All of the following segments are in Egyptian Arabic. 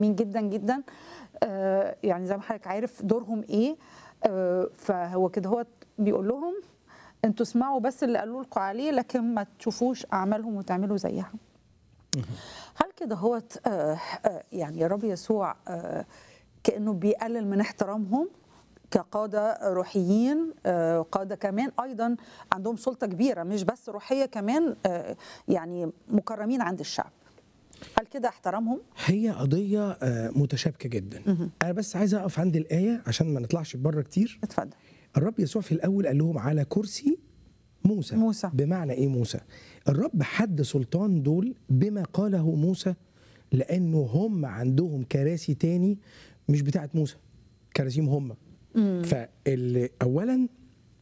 مين جدا جدا آه، يعني زي ما حضرتك عارف دورهم ايه آه، فهو كده هو بيقول لهم انتوا اسمعوا بس اللي قالوا لكم عليه لكن ما تشوفوش اعمالهم وتعملوا زيها هل كده هو يعني الرب يسوع آه، كانه بيقلل من احترامهم كقاده روحيين آه، قاده كمان ايضا عندهم سلطه كبيره مش بس روحيه كمان آه، يعني مكرمين عند الشعب هل كده احترامهم هي قضية آه، متشابكة جدا أنا بس عايز أقف عند الآية عشان ما نطلعش بره كتير اتفضل الرب يسوع في الأول قال لهم على كرسي موسى موسى. بمعنى إيه موسى الرب حد سلطان دول بما قاله موسى لأنه هم عندهم كراسي تاني مش بتاعت موسى كراسيم هم فأولا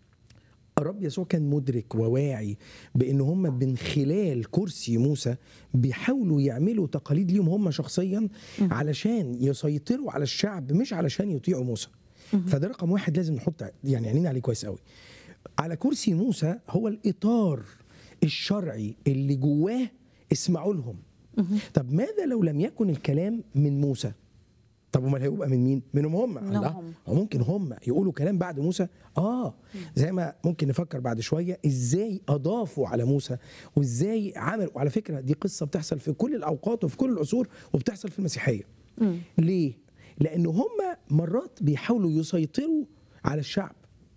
الرب يسوع كان مدرك وواعي بان هم من خلال كرسي موسى بيحاولوا يعملوا تقاليد ليهم هم شخصيا علشان يسيطروا على الشعب مش علشان يطيعوا موسى فده رقم واحد لازم نحط يعني عينينا عليه كويس قوي على كرسي موسى هو الاطار الشرعي اللي جواه اسمعوا لهم طب ماذا لو لم يكن الكلام من موسى طب امال هيبقى من مين؟ منهم هم منهم الله. هم. هو ممكن هم يقولوا كلام بعد موسى اه زي ما ممكن نفكر بعد شويه ازاي اضافوا على موسى وازاي عملوا وعلى فكره دي قصه بتحصل في كل الاوقات وفي كل العصور وبتحصل في المسيحيه ليه لان هم مرات بيحاولوا يسيطروا على الشعب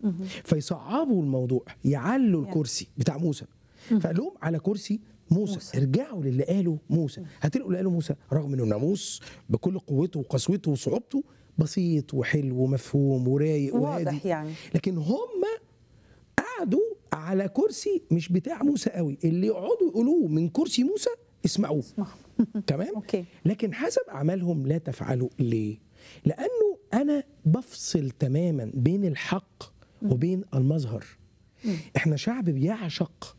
فيصعبوا الموضوع يعلوا الكرسي بتاع موسى فقال لهم على كرسي موسى. موسى. موسى ارجعوا للي قاله موسى هتلقوا اللي قاله موسى رغم انه ناموس بكل قوته وقسوته وصعوبته بسيط وحلو ومفهوم ورايق وهادي واضح يعني لكن هم قعدوا على كرسي مش بتاع موسى قوي اللي يقعدوا يقولوه من كرسي موسى اسمعوه تمام أوكي. لكن حسب اعمالهم لا تفعلوا ليه لانه انا بفصل تماما بين الحق وبين المظهر احنا شعب بيعشق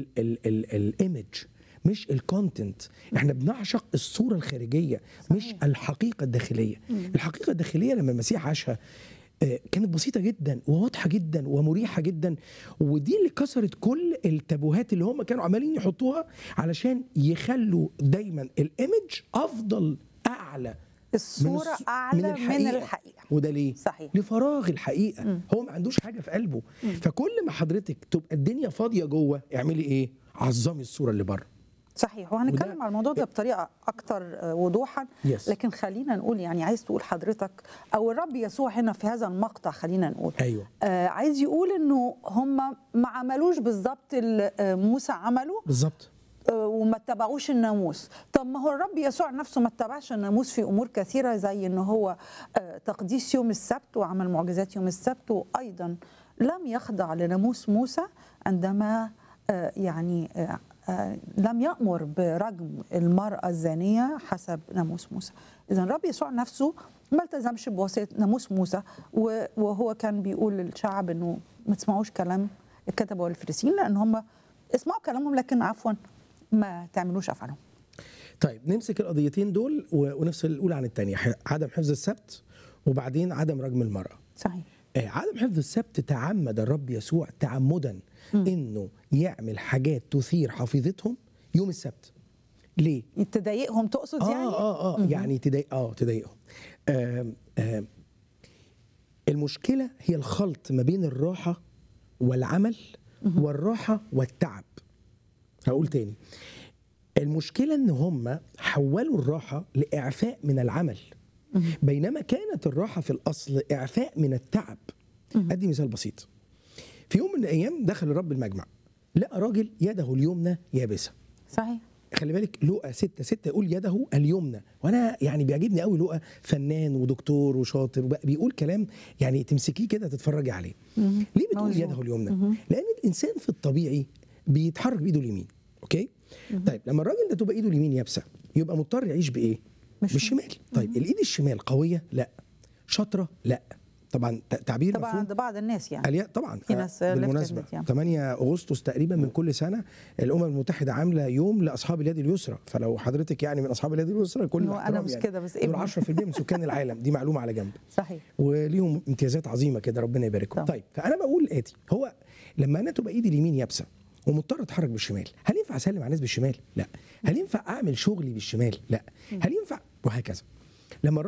الايمج مش الكونتنت احنا بنعشق الصوره الخارجيه مش الحقيقه الداخليه الحقيقه الداخليه لما المسيح عاشها آه، كانت بسيطة جدا وواضحة جدا ومريحة جدا ودي اللي كسرت كل التابوهات اللي هم كانوا عمالين يحطوها علشان يخلوا دايما الايمج افضل اعلى من الصوره الص- اعلى من الحقيقه وده ليه؟ صحيح. لفراغ الحقيقه هو ما عندوش حاجه في قلبه فكل ما حضرتك تبقى الدنيا فاضيه جوه اعملي ايه؟ عظمي الصوره اللي بره صحيح وهنتكلم وده- على الموضوع ده بطريقه اكتر آه، وضوحا Yes. لكن خلينا نقول يعني عايز تقول حضرتك او الرب يسوع هنا في هذا المقطع خلينا نقول ايوه آه عايز يقول انه هم ما عملوش بالظبط اللي آه، موسى عمله بالظبط آه، وما اتبعوش الناموس طب ما هو الرب يسوع نفسه ما اتبعش الناموس في امور كثيره زي ان هو آه، تقديس يوم السبت وعمل معجزات يوم السبت وايضا لم يخضع لناموس موسى عندما آه، يعني آه، آه، لم يأمر برجم المرأة الزانية حسب ناموس موسى إذا الرب يسوع نفسه ما التزمش بوصية ناموس موسى و- وهو كان بيقول للشعب أنه ما تسمعوش كلام الكتبة والفريسيين لأن هم اسمعوا كلامهم لكن عفوا ما تعملوش أفعالهم طيب نمسك القضيتين دول و- ونفصل الاولى عن الثانيه عدم حفظ السبت وبعدين عدم رجم المراه صحيح آه، عدم حفظ السبت تعمد الرب يسوع تعمدا انه يعمل حاجات تثير حفيظتهم يوم السبت ليه تضايقهم تقصد اه يعني اه اه يعني تضايق اه تضايقهم آم، آم، المشكله هي الخلط ما بين الراحه والعمل والراحه والتعب هقول تاني المشكله ان هم حولوا الراحه لاعفاء من العمل بينما كانت الراحه في الاصل اعفاء من التعب ادي مثال بسيط في يوم من الايام دخل الرب المجمع لقى راجل يده اليمنى يابسه صحيح خلي بالك لقى ستة ستة يقول يده اليمنى وانا يعني بيعجبني قوي لقى فنان ودكتور وشاطر وبقى بيقول كلام يعني تمسكيه كده تتفرجي عليه ليه بتقول موزون. يده اليمنى لان الانسان في الطبيعي بيتحرك بايده اليمين اوكي طيب لما الراجل ده تبقى ايده اليمين يابسه يبقى مضطر يعيش بايه مش- بالشمال طيب الايد الشمال قويه لا شاطره لا طبعا ت- تعبير طبعا مفهوم عند بعض الناس يعني اليا طبعا في آه، ناس لفت بالمناسبه اليد يعني. 8 اغسطس تقريبا من كل سنه الامم المتحده عامله يوم لاصحاب اليد اليسرى فلو حضرتك يعني من اصحاب اليد اليسرى كل إنه أنا احترام مش يعني. كده، بس دول ابني. 10% من سكان العالم دي معلومه على جنب صحيح وليهم امتيازات عظيمه كده ربنا يباركهم طبعا. طيب فانا بقول الاتي هو لما انا تبقى ايدي اليمين يابسه ومضطر اتحرك بالشمال هل ينفع اسلم على الناس بالشمال لا هل ينفع اعمل شغلي بالشمال لا هل ينفع وهكذا لما